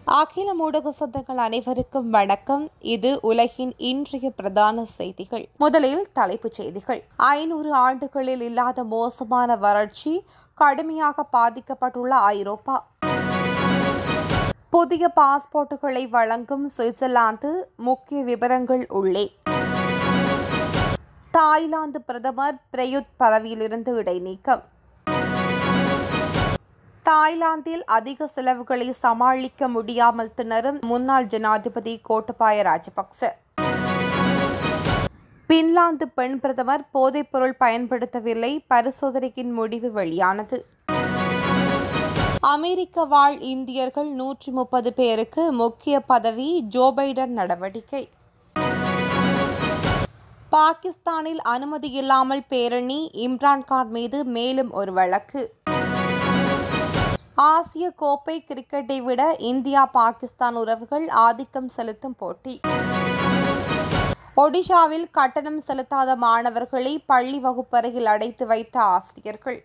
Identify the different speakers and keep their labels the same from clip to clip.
Speaker 1: அகில ஊடக சொந்தங்கள் அனைவருக்கும் வணக்கம் இது உலகின் இன்றைய பிரதான செய்திகள் முதலில் தலைப்புச் செய்திகள் ஐநூறு ஆண்டுகளில் இல்லாத மோசமான வறட்சி கடுமையாக பாதிக்கப்பட்டுள்ள ஐரோப்பா புதிய பாஸ்போர்ட்டுகளை வழங்கும் சுவிட்சர்லாந்து முக்கிய விவரங்கள் உள்ளே தாய்லாந்து பிரதமர் பிரயுத் பதவியிலிருந்து இடைநீக்கம் தாய்லாந்தில் அதிக செலவுகளை சமாளிக்க முடியாமல் திணறும் முன்னாள் ஜனாதிபதி கோட்டபாய ராஜபக்ச பின்லாந்து பெண் பிரதமர் போதைப்பொருள் பயன்படுத்தவில்லை பரிசோதனையின் முடிவு வெளியானது அமெரிக்க வாழ் இந்தியர்கள் நூற்றி முப்பது பேருக்கு முக்கிய பதவி ஜோ பைடன் நடவடிக்கை பாகிஸ்தானில் அனுமதி இல்லாமல் பேரணி இம்ரான்கான் மீது மேலும் ஒரு வழக்கு ஆசிய கோப்பை கிரிக்கெட்டை விட இந்தியா பாகிஸ்தான் உறவுகள் ஆதிக்கம் செலுத்தும் போட்டி ஒடிஷாவில் கட்டணம் செலுத்தாத மாணவர்களை பள்ளி வகுப்பறையில் அடைத்து வைத்த ஆசிரியர்கள்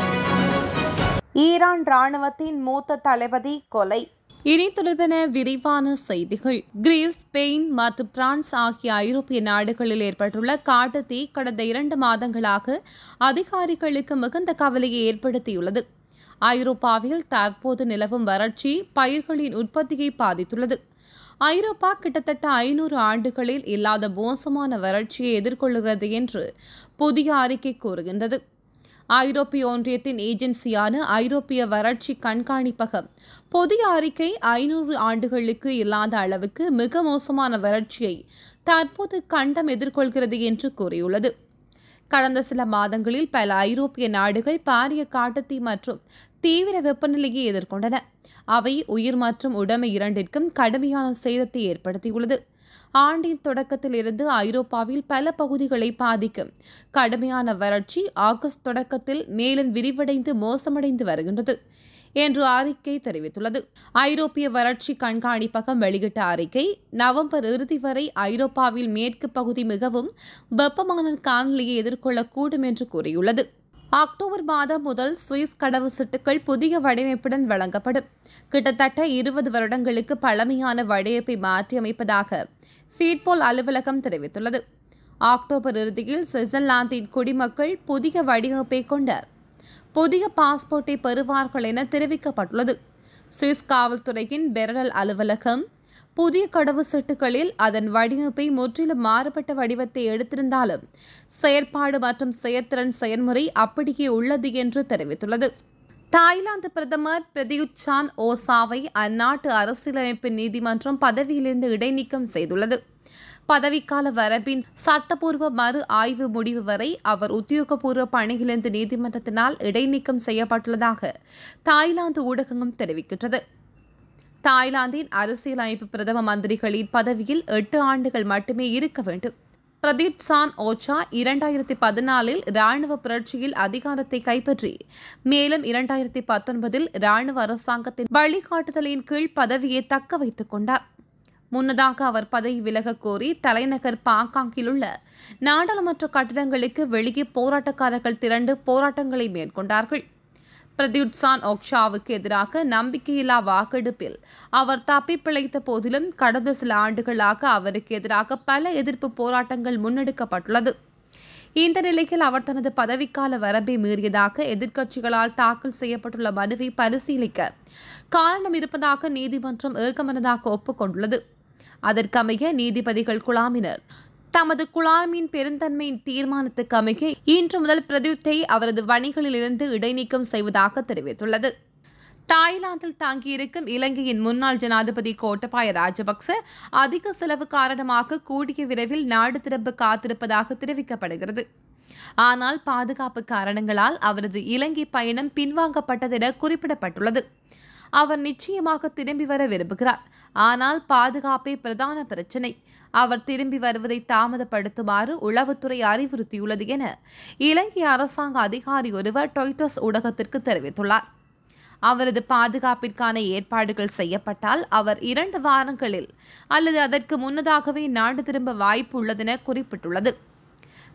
Speaker 1: ஈரான் ராணுவத்தின் மூத்த தளபதி கொலை
Speaker 2: இனி தொடர்பான விரிவான செய்திகள் கிரீஸ் ஸ்பெயின் மற்றும் பிரான்ஸ் ஆகிய ஐரோப்பிய நாடுகளில் ஏற்பட்டுள்ள காட்டுத்தீ கடந்த இரண்டு மாதங்களாக அதிகாரிகளுக்கு மிகுந்த கவலையை ஏற்படுத்தியுள்ளது ஐரோப்பாவில் தற்போது நிலவும் வறட்சி பயிர்களின் உற்பத்தியை பாதித்துள்ளது ஐரோப்பா கிட்டத்தட்ட ஐநூறு ஆண்டுகளில் இல்லாத மோசமான வறட்சியை எதிர்கொள்கிறது என்று புதிய அறிக்கை கூறுகின்றது ஐரோப்பிய ஒன்றியத்தின் ஏஜென்சியான ஐரோப்பிய வறட்சி கண்காணிப்பகம் புதிய அறிக்கை ஐநூறு ஆண்டுகளுக்கு இல்லாத அளவுக்கு மிக மோசமான வறட்சியை தற்போது கண்டம் எதிர்கொள்கிறது என்று கூறியுள்ளது கடந்த சில மாதங்களில் பல ஐரோப்பிய நாடுகள் பாரிய காட்டுத்தீ மற்றும் தீவிர வெப்பநிலையை எதிர்கொண்டன அவை உயிர் மற்றும் உடைமை இரண்டிற்கும் கடுமையான சேதத்தை ஏற்படுத்தியுள்ளது ஆண்டின் தொடக்கத்தில் இருந்து ஐரோப்பாவில் பல பகுதிகளை பாதிக்கும் கடுமையான வறட்சி ஆகஸ்ட் தொடக்கத்தில் மேலும் விரிவடைந்து மோசமடைந்து வருகின்றது என்று அறிக்கை தெரிவித்துள்ளது ஐரோப்பிய வறட்சி கண்காணிப்பகம் வெளியிட்ட அறிக்கை நவம்பர் இறுதி வரை ஐரோப்பாவில் மேற்கு பகுதி மிகவும் வெப்பமான காலநிலையை எதிர்கொள்ளக்கூடும் என்று கூறியுள்ளது அக்டோபர் மாதம் முதல் சுவிஸ் கடவு சீட்டுகள் புதிய வடிவமைப்புடன் வழங்கப்படும் கிட்டத்தட்ட இருபது வருடங்களுக்கு பழமையான வடிவமைப்பை மாற்றியமைப்பதாக ஃபீட்போல் அலுவலகம் தெரிவித்துள்ளது அக்டோபர் இறுதியில் சுவிட்சர்லாந்தின் குடிமக்கள் புதிய வடிவமைப்பை கொண்ட புதிய பாஸ்போர்ட்டை பெறுவார்கள் என தெரிவிக்கப்பட்டுள்ளது சுவிஸ் காவல்துறையின் பெரல் அலுவலகம் புதிய கடவுச்சீட்டுகளில் அதன் வடிவமைப்பை முற்றிலும் மாறுபட்ட வடிவத்தை எடுத்திருந்தாலும் செயற்பாடு மற்றும் செயற்திறன் செயல்முறை அப்படியே உள்ளது என்று தெரிவித்துள்ளது தாய்லாந்து பிரதமர் பிரதியுத் சான் ஓசாவை அந்நாட்டு அரசியலமைப்பு நீதிமன்றம் பதவியிலிருந்து இடைநீக்கம் செய்துள்ளது பதவிக்கால வரம்பின் சட்டப்பூர்வ மறு ஆய்வு முடிவு வரை அவர் உத்தியோகபூர்வ பணியிலிருந்து நீதிமன்றத்தினால் இடைநீக்கம் செய்யப்பட்டுள்ளதாக தாய்லாந்து ஊடகமும் தெரிவிக்கின்றது தாய்லாந்தின் அரசியலமைப்பு பிரதம மந்திரிகளின் பதவியில் எட்டு ஆண்டுகள் மட்டுமே இருக்க வேண்டும் பிரதீப் சான் ஓச்சா இரண்டாயிரத்தி பதினாலில் ராணுவ புரட்சியில் அதிகாரத்தை கைப்பற்றி மேலும் இரண்டாயிரத்தி பத்தொன்பதில் ராணுவ அரசாங்கத்தின் வழிகாட்டுதலின் கீழ் பதவியை தக்க வைத்துக் கொண்டார் முன்னதாக அவர் பதவி விலகக் கோரி தலைநகர் பாங்காங்கில் உள்ள நாடாளுமன்ற கட்டிடங்களுக்கு வெளியே போராட்டக்காரர்கள் திரண்டு போராட்டங்களை மேற்கொண்டார்கள் பிரத்யுத் சான் ஓக்ஷாவுக்கு எதிராக நம்பிக்கையில்லா வாக்கெடுப்பில் அவர் தப்பி பிழைத்த போதிலும் கடந்த சில ஆண்டுகளாக அவருக்கு எதிராக பல எதிர்ப்பு போராட்டங்கள் முன்னெடுக்கப்பட்டுள்ளது இந்த நிலையில் அவர் தனது பதவிக்கால வரம்பை மீறியதாக எதிர்க்கட்சிகளால் தாக்கல் செய்யப்பட்டுள்ள மனுவை பரிசீலிக்க காரணம் இருப்பதாக நீதிமன்றம் ஏகமனதாக ஒப்புக்கொண்டுள்ளது அதற்கமைய நீதிபதிகள் குழாமினர் தமது குழாமின் பெருந்தன்மையின் தீர்மானத்துக்கு அமைக்க இன்று முதல் பிரதியுத்தை அவரது வணிகளிலிருந்து இடைநீக்கம் செய்வதாக தெரிவித்துள்ளது தாய்லாந்தில் தங்கியிருக்கும் இலங்கையின் முன்னாள் ஜனாதிபதி கோட்டபாய ராஜபக்ச அதிக செலவு காரணமாக கூடிய விரைவில் நாடு திரும்ப காத்திருப்பதாக தெரிவிக்கப்படுகிறது ஆனால் பாதுகாப்பு காரணங்களால் அவரது இலங்கை பயணம் பின்வாங்கப்பட்டதென குறிப்பிடப்பட்டுள்ளது அவர் நிச்சயமாக திரும்பி வர விரும்புகிறார் ஆனால் பாதுகாப்பே பிரதான பிரச்சினை அவர் திரும்பி வருவதை தாமதப்படுத்துமாறு உளவுத்துறை அறிவுறுத்தியுள்ளது என இலங்கை அரசாங்க அதிகாரி ஒருவர் டொய்டஸ் ஊடகத்திற்கு தெரிவித்துள்ளார் அவரது பாதுகாப்பிற்கான ஏற்பாடுகள் செய்யப்பட்டால் அவர் இரண்டு வாரங்களில் அல்லது அதற்கு முன்னதாகவே நாடு திரும்ப வாய்ப்பு உள்ளதென குறிப்பிட்டுள்ளது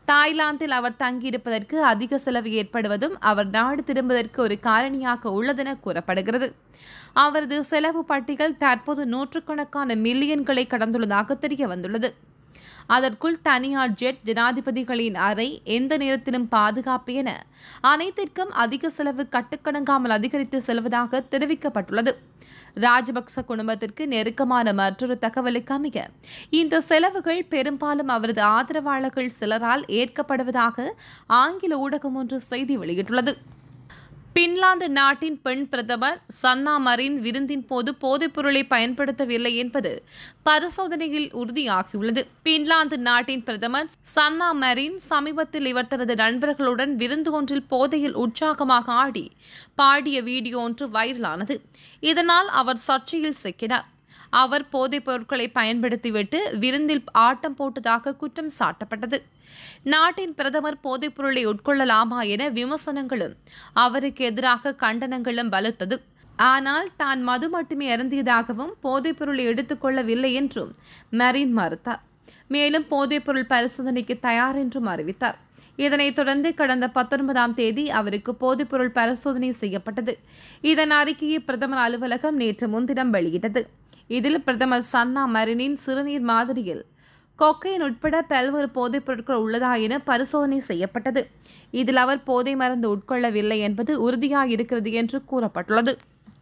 Speaker 2: தாய்லாந்தில் அவர் தங்கியிருப்பதற்கு அதிக செலவு ஏற்படுவதும் அவர் நாடு திரும்புவதற்கு ஒரு காரணியாக உள்ளதென கூறப்படுகிறது அவரது செலவு பட்டியல் தற்போது நூற்றுக்கணக்கான மில்லியன்களை கடந்துள்ளதாக தெரிய வந்துள்ளது அதற்குள் தனியார் ஜெட் ஜனாதிபதிகளின் அறை எந்த நேரத்திலும் பாதுகாப்பு என அனைத்திற்கும் அதிக செலவு கட்டுக்கணங்காமல் அதிகரித்து செல்வதாக தெரிவிக்கப்பட்டுள்ளது ராஜபக்ச குடும்பத்திற்கு நெருக்கமான மற்றொரு தகவலுக்கு அமைய இந்த செலவுகள் பெரும்பாலும் அவரது ஆதரவாளர்கள் சிலரால் ஏற்கப்படுவதாக ஆங்கில ஊடகம் ஒன்று செய்தி வெளியிட்டுள்ளது பின்லாந்து நாட்டின் பெண் பிரதமர் சன்னா மரின் விருந்தின் போது போதைப் பொருளை பயன்படுத்தவில்லை என்பது பரிசோதனையில் உறுதியாகியுள்ளது பின்லாந்து நாட்டின் பிரதமர் சன்னா மரின் சமீபத்தில் இவர் தனது நண்பர்களுடன் விருந்து ஒன்றில் போதையில் உற்சாகமாக ஆடி பாடிய வீடியோ ஒன்று வைரலானது இதனால் அவர் சர்ச்சையில் சிக்கினார் அவர் போதைப் பொருட்களை பயன்படுத்திவிட்டு விருந்தில் ஆட்டம் போட்டதாக குற்றம் சாட்டப்பட்டது நாட்டின் பிரதமர் போதைப் பொருளை உட்கொள்ளலாமா என விமர்சனங்களும் அவருக்கு எதிராக கண்டனங்களும் வலுத்தது ஆனால் தான் மது மட்டுமே அருந்தியதாகவும் போதைப் பொருளை எடுத்துக்கொள்ளவில்லை என்றும் மரீன் மறுத்தார் மேலும் போதைப்பொருள் பரிசோதனைக்கு தயார் என்றும் அறிவித்தார் இதனைத் தொடர்ந்து கடந்த பத்தொன்பதாம் தேதி அவருக்கு போதைப்பொருள் பரிசோதனை செய்யப்பட்டது இதன் அறிக்கையை பிரதமர் அலுவலகம் நேற்று முன்தினம் வெளியிட்டது இதில் பிரதமர் சன்னா மரினின் சிறுநீர் மாதிரியில் கொக்கைன் உட்பட பல்வேறு போதைப் பொருட்கள் உள்ளதா என பரிசோதனை செய்யப்பட்டது இதில் அவர் போதை மருந்து உட்கொள்ளவில்லை என்பது உறுதியாயிருக்கிறது என்று கூறப்பட்டுள்ளது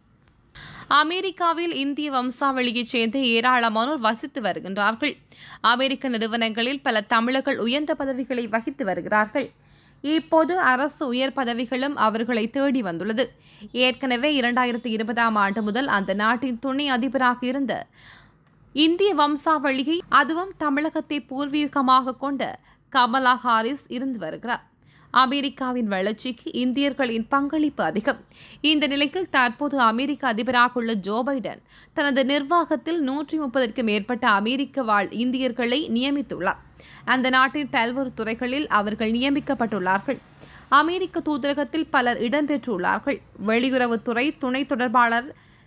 Speaker 2: அமெரிக்காவில் இந்திய வம்சாவளியைச் சேர்ந்த ஏராளமானோர் வசித்து வருகின்றார்கள் அமெரிக்க நிறுவனங்களில் பல தமிழர்கள் உயர்ந்த பதவிகளை வகித்து வருகிறார்கள் இப்போது அரசு உயர் பதவிகளும் அவர்களை தேடி வந்துள்ளது ஏற்கனவே இரண்டாயிரத்தி இருபதாம் ஆண்டு முதல் அந்த நாட்டின் துணை அதிபராக இருந்த இந்திய வம்சாவளியை அதுவும் தமிழகத்தை பூர்வீகமாக கொண்ட கமலா ஹாரிஸ் இருந்து வருகிறார் அமெரிக்காவின் வளர்ச்சிக்கு இந்தியர்களின் பங்களிப்பு அதிகம் இந்த நிலையில் தற்போது அமெரிக்க அதிபராக உள்ள ஜோ பைடன் தனது நிர்வாகத்தில் நூற்றி முப்பதற்கும் மேற்பட்ட அமெரிக்க வாழ் இந்தியர்களை நியமித்துள்ளார் அந்த நாட்டின் பல்வேறு துறைகளில் அவர்கள் நியமிக்கப்பட்டுள்ளார்கள் அமெரிக்க தூதரகத்தில் பலர் இடம்பெற்றுள்ளார்கள் வெளியுறவுத்துறை துணை தொடர்பாளர்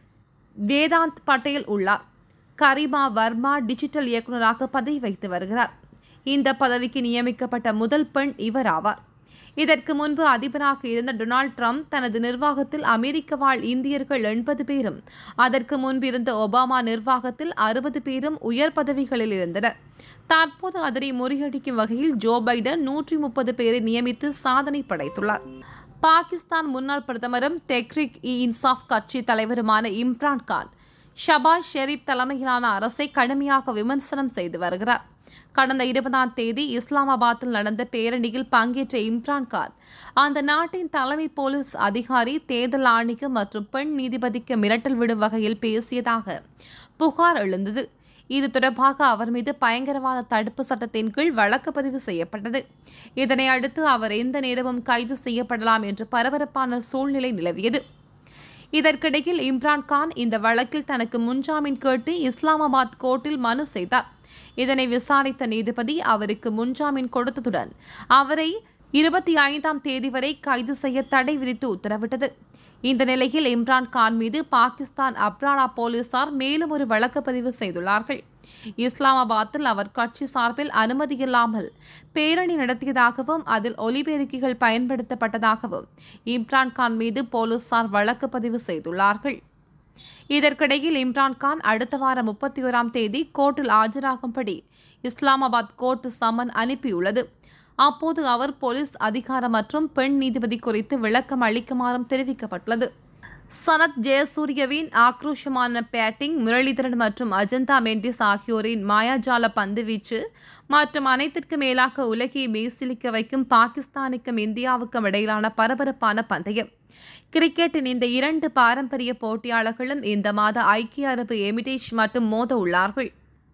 Speaker 2: வேதாந்த் பட்டேல் உள்ளார் கரிமா வர்மா டிஜிட்டல் இயக்குநராக பதவி வைத்து வருகிறார் இந்த பதவிக்கு நியமிக்கப்பட்ட முதல் பெண் இவர் ஆவார் இதற்கு முன்பு அதிபராக இருந்த டொனால்ட் ட்ரம்ப் தனது நிர்வாகத்தில் அமெரிக்க வாழ் இந்தியர்கள் எண்பது பேரும் அதற்கு முன்பு இருந்த ஒபாமா நிர்வாகத்தில் அறுபது பேரும் உயர் பதவிகளில் இருந்தனர் தற்போது அதனை முறியடிக்கும் வகையில் ஜோ பைடன் நூற்றி முப்பது பேரை நியமித்து சாதனை படைத்துள்ளார் பாகிஸ்தான் முன்னாள் பிரதமரும் தெக்ரிக் இ இன்சாஃப் கட்சி தலைவருமான இம்ரான் கான் ஷபாஸ் ஷெரீப் தலைமையிலான அரசை கடுமையாக விமர்சனம் செய்து வருகிறார் கடந்த இருபதாம் தேதி இஸ்லாமாபாத்தில் நடந்த பேரணியில் பங்கேற்ற இம்ரான் கான் அந்த நாட்டின் தலைமை போலீஸ் அதிகாரி தேர்தல் ஆணையம் மற்றும் பெண் நீதிபதிக்கு மிரட்டல் விடும் வகையில் பேசியதாக புகார் எழுந்தது இது தொடர்பாக அவர் மீது பயங்கரவாத தடுப்பு சட்டத்தின் கீழ் வழக்கு பதிவு செய்யப்பட்டது இதனை அடுத்து அவர் எந்த நேரமும் கைது செய்யப்படலாம் என்று பரபரப்பான சூழ்நிலை நிலவியது இதற்கிடையில் இம்ரான் கான் இந்த வழக்கில் தனக்கு முன்ஜாமீன் கேட்டு இஸ்லாமாபாத் கோர்ட்டில் மனு செய்தார் இதனை விசாரித்த நீதிபதி அவருக்கு முன்ஜாமீன் கொடுத்ததுடன் அவரை இருபத்தி ஐந்தாம் தேதி வரை கைது செய்ய தடை விதித்து உத்தரவிட்டது இந்த நிலையில் இம்ரான் கான் மீது பாகிஸ்தான் அப்ரானா போலீசார் மேலும் ஒரு வழக்கு பதிவு செய்துள்ளார்கள் இஸ்லாமாபாத்தில் அவர் கட்சி சார்பில் அனுமதியில்லாமல் பேரணி நடத்தியதாகவும் அதில் ஒலிபெருக்கிகள் பயன்படுத்தப்பட்டதாகவும் இம்ரான் கான் மீது போலீசார் வழக்கு பதிவு செய்துள்ளார்கள் இதற்கிடையில் இம்ரான் கான் அடுத்த வாரம் முப்பத்தி ஓராம் தேதி கோர்ட்டில் ஆஜராகும்படி இஸ்லாமாபாத் கோர்ட் சம்மன் அனுப்பியுள்ளது அப்போது அவர் போலீஸ் அதிகாரம் மற்றும் பெண் நீதிபதி குறித்து விளக்கம் அளிக்குமாறும் தெரிவிக்கப்பட்டுள்ளது சனத் ஜெயசூரியவின் ஆக்ரோஷமான பேட்டிங் முரளிதரன் மற்றும் அஜந்தா மெண்டிஸ் ஆகியோரின் மாயாஜால பந்துவீச்சு மற்றும் அனைத்திற்கு மேலாக உலகையை மெய்சிலிக்க வைக்கும் பாகிஸ்தானுக்கும் இந்தியாவுக்கும் இடையிலான பரபரப்பான பந்தயம் கிரிக்கெட்டின் இந்த இரண்டு பாரம்பரிய போட்டியாளர்களும் இந்த மாத ஐக்கிய அரபு எமிரேட்ஸ் மற்றும் மோத உள்ளார்கள்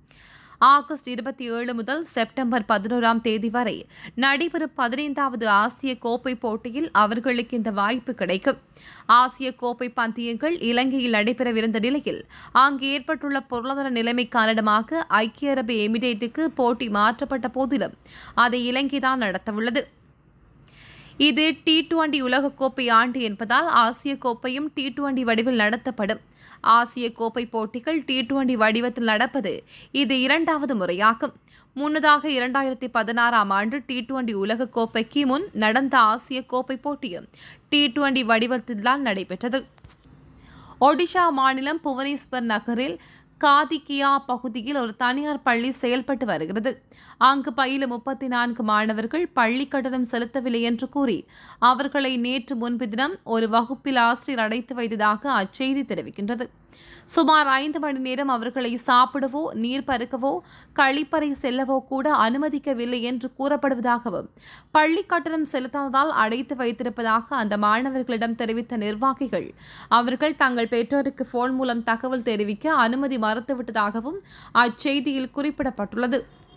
Speaker 2: ஆகஸ்ட் இருபத்தி ஏழு முதல் செப்டம்பர் பதினோராம் தேதி வரை நடைபெறும் பதினைந்தாவது ஆசிய கோப்பை போட்டியில் அவர்களுக்கு இந்த வாய்ப்பு கிடைக்கும் ஆசிய கோப்பை பந்தயங்கள் இலங்கையில் நடைபெறவிருந்த நிலையில் அங்கு ஏற்பட்டுள்ள பொருளாதார நிலைமை காரணமாக ஐக்கிய அரபு எமிரேட்டுக்கு போட்டி மாற்றப்பட்ட போதிலும் அதை இலங்கைதான் நடத்தவுள்ளது இது டி டுவெண்டி உலகக்கோப்பை ஆண்டு என்பதால் ஆசிய கோப்பையும் டி டுவெண்டி வடிவில் நடத்தப்படும் ஆசிய கோப்பை போட்டிகள் டி டுவெண்டி வடிவத்தில் நடப்பது இது இரண்டாவது முறையாகும் முன்னதாக இரண்டாயிரத்தி பதினாறாம் ஆண்டு டி டுவெண்டி உலகக்கோப்பைக்கு முன் நடந்த ஆசிய கோப்பை போட்டியும் டி டுவெண்டி வடிவத்தில்தான் நடைபெற்றது ஒடிஷா மாநிலம் புவனேஸ்வர் நகரில் காதிகியா பகுதியில் ஒரு தனியார் பள்ளி செயல்பட்டு வருகிறது அங்கு பயிலும் முப்பத்தி நான்கு மாணவர்கள் பள்ளி கட்டணம் செலுத்தவில்லை என்று கூறி அவர்களை நேற்று முன்பிதினம் ஒரு வகுப்பில் ஆசிரியர் அடைத்து வைத்ததாக அச்செய்தி தெரிவிக்கின்றது சுமார் ஐந்து மணி நேரம் அவர்களை சாப்பிடவோ நீர் பருக்கவோ கழிப்பறை செல்லவோ கூட அனுமதிக்கவில்லை என்று கூறப்படுவதாகவும் பள்ளி கட்டணம் செலுத்தாததால் அடைத்து வைத்திருப்பதாக அந்த மாணவர்களிடம் தெரிவித்த நிர்வாகிகள் அவர்கள் தங்கள் பெற்றோருக்கு போன் மூலம் தகவல் தெரிவிக்க அனுமதி மறுத்துவிட்டதாகவும் அச்செய்தியில் குறிப்பிடப்பட்டுள்ளது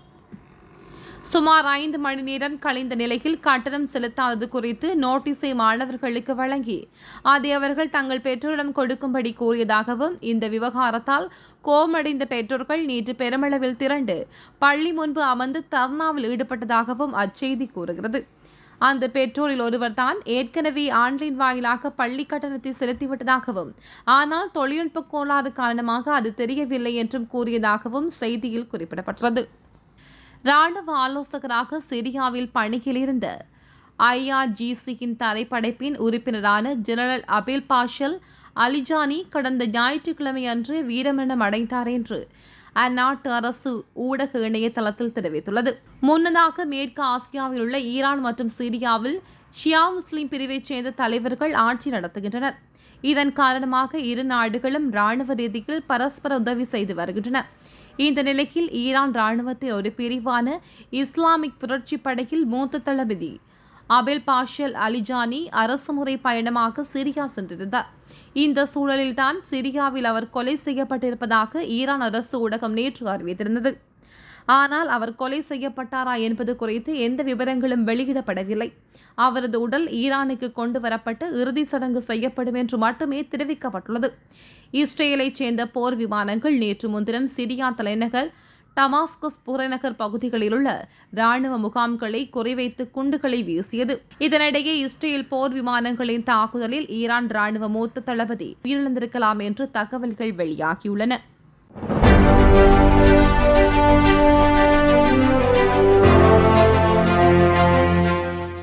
Speaker 2: சுமார் ஐந்து மணி நேரம் கழிந்த நிலையில் கட்டணம் செலுத்தாதது குறித்து நோட்டீஸை மாணவர்களுக்கு வழங்கி அதை அவர்கள் தங்கள் பெற்றோரிடம் கொடுக்கும்படி கூறியதாகவும் இந்த விவகாரத்தால் கோமடைந்த பெற்றோர்கள் நேற்று பெருமளவில் திரண்டு பள்ளி முன்பு அமர்ந்து தர்ணாவில் ஈடுபட்டதாகவும் அச்செய்தி கூறுகிறது அந்த பெற்றோரில் ஒருவர் தான் ஏற்கனவே ஆன்லைன் வாயிலாக பள்ளி கட்டணத்தை செலுத்திவிட்டதாகவும் ஆனால் தொழில்நுட்ப கோளாறு காரணமாக அது தெரியவில்லை என்றும் கூறியதாகவும் செய்தியில் குறிப்பிடப்பட்டுள்ளது ராணுவ ஆலோசகராக சிரியாவில் பணியில் இருந்த ஐஆர்ஜிசியின் தரைப்படைப்பின் உறுப்பினரான ஜெனரல் அபேல் பாஷல் அலிஜானி கடந்த ஞாயிற்றுக்கிழமை அன்று வீரமரணம் அடைந்தார் என்று அந்நாட்டு அரசு ஊடக இணையதளத்தில் தெரிவித்துள்ளது முன்னதாக மேற்கு ஆசியாவில் உள்ள ஈரான் மற்றும் சிரியாவில் ஷியா முஸ்லிம் பிரிவைச் சேர்ந்த தலைவர்கள் ஆட்சி நடத்துகின்றனர் இதன் காரணமாக இரு நாடுகளும் ராணுவ ரீதியில் பரஸ்பர உதவி செய்து வருகின்றன இந்த நிலையில் ஈரான் ராணுவத்தின் ஒரு பிரிவான இஸ்லாமிக் புரட்சி படையில் மூத்த தளபதி அபெல் பாஷல் அலிஜானி அரசுமுறை பயணமாக சிரியா சென்றிருந்தார் இந்த சூழலில்தான் சிரியாவில் அவர் கொலை செய்யப்பட்டிருப்பதாக ஈரான் அரசு ஊடகம் நேற்று அறிவித்திருந்தது ஆனால் அவர் கொலை செய்யப்பட்டாரா என்பது குறித்து எந்த விவரங்களும் வெளியிடப்படவில்லை அவரது உடல் ஈரானுக்கு கொண்டு வரப்பட்டு இறுதி சடங்கு செய்யப்படும் என்று மட்டுமே தெரிவிக்கப்பட்டுள்ளது இஸ்ரேலைச் சேர்ந்த போர் விமானங்கள் நேற்று முன்தினம் சிரியா தலைநகர் டமாஸ்கஸ் புறநகர் பகுதிகளில் உள்ள ராணுவ முகாம்களை குறிவைத்து குண்டுகளை வீசியது இதனிடையே இஸ்ரேல் போர் விமானங்களின் தாக்குதலில் ஈரான் ராணுவ மூத்த தளபதி உயிரிழந்திருக்கலாம் என்று தகவல்கள் வெளியாகியுள்ளன